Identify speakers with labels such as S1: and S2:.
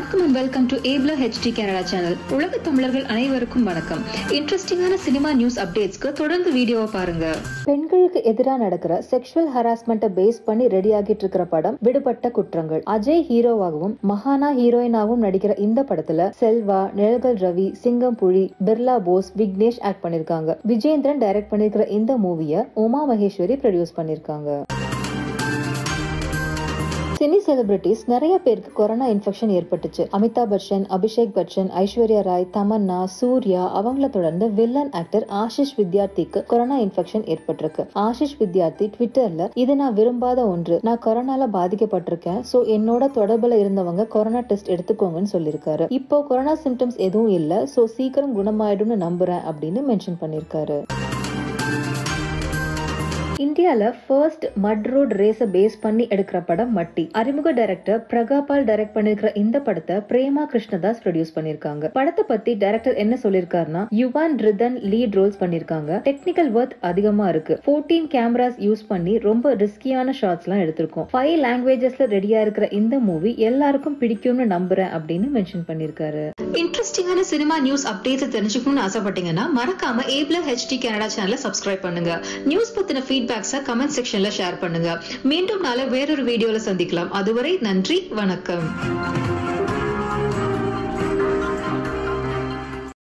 S1: வணக்கம் and welcome to ஏப்லா HD Canada channel உலக தமிழர்கள் அனைவருக்கும் வணக்கம் இன்ட்ரெஸ்டிங்கான சினிமா நியூஸ் அப்டேட்ஸ்க்கு தொடர்ந்து வீடியோவை பாருங்க
S2: பெண்களுக்கு எதிராக நடக்கிற செக்ஷுவல் ஹராஸ்மெண்ட்டை பேஸ் பண்ணி ரெடி ஆகிட்டு இருக்கிற படம் விடுபட்ட குற்றங்கள் அஜய் ஹீரோவாகவும் மகானா ஹீரோயினாவும் நடிக்கிற இந்த படத்துல செல்வா நிழல்கள் ரவி சிங்கம் புலி பிர்லா போஸ் விக்னேஷ் ஆக்ட் பண்ணிருக்காங்க விஜேந்திரன் டைரக்ட் பண்ணிருக்கிற இந்த மூவிய உமா மகேஸ்வரி ப்ரொடியூஸ் பண்ணிருக்காங்க சினி செலிபிரிட்டிஸ் நிறைய பேருக்கு கொரோனா இன்ஃபெக்ஷன் ஏற்பட்டுச்சு அமிதாப் பச்சன் அபிஷேக் பச்சன் ஐஸ்வர்யா ராய் தமன்னா சூர்யா அவங்கள தொடர்ந்து வில்லன் ஆக்டர் ஆஷிஷ் வித்யார்த்திக்கு கொரோனா இன்ஃபெக்ஷன் ஏற்பட்டிருக்கு ஆஷிஷ் வித்யார்த்தி ட்விட்டர்ல இது நான் விரும்பாத ஒன்று நான் கொரோனால பாதிக்கப்பட்டிருக்கேன் சோ என்னோட தொடர்புல இருந்தவங்க கொரோனா டெஸ்ட் எடுத்துக்கோங்கன்னு சொல்லியிருக்காரு இப்போ கொரோனா சிம்டம்ஸ் எதுவும் இல்ல சோ சீக்கிரம் குணமாயிடும்னு நம்புறேன் அப்படின்னு மென்ஷன் பண்ணிருக்காரு இந்தியால ஃபர்ஸ்ட் மட் ரோட் ரேஸ பேஸ் பண்ணி எடுக்கிற படம் மட்டி அறிமுக டைரக்டர் பிரகாபால் டைரக்ட் பண்ணிருக்கிற இந்த படத்தை பிரேமா கிருஷ்ணதாஸ் ப்ரொடியூஸ் பண்ணிருக்காங்க படத்தை பத்தி டைரக்டர் என்ன சொல்லிருக்காருன்னா யுவான் ரிதன் லீட் ரோல்ஸ் பண்ணிருக்காங்க டெக்னிக்கல் ஒர்க் அதிகமா இருக்கு 14 கேமராஸ் யூஸ் பண்ணி ரொம்ப ரிஸ்கியான ஷாட்ஸ் எல்லாம் எடுத்திருக்கோம் ஃபைவ் லாங்குவேஜஸ்ல ரெடியா இருக்கிற இந்த மூவி எல்லாருக்கும் பிடிக்கும்னு நம்புறேன் அப்படின்னு மென்ஷன் பண்ணிருக்காரு
S1: இன்ட்ரெஸ்டிங்கான சினிமா நியூஸ் அப்டேட்ஸ் தெரிஞ்சுக்கணும்னு ஆசைப்பட்டீங்கன்னா மறக்காம ஏப்லா ஹெச்டி கனடா சேனலை சப்ஸ்கிரைப் பண்ணுங்க நியூஸ் பத்தின ஃபீட்பேக்ஸை கமெண்ட் செக்ஷன்ல ஷேர் பண்ணுங்க மீண்டும் நாளை வேறொரு வீடியோல சந்திக்கலாம் அதுவரை நன்றி வணக்கம்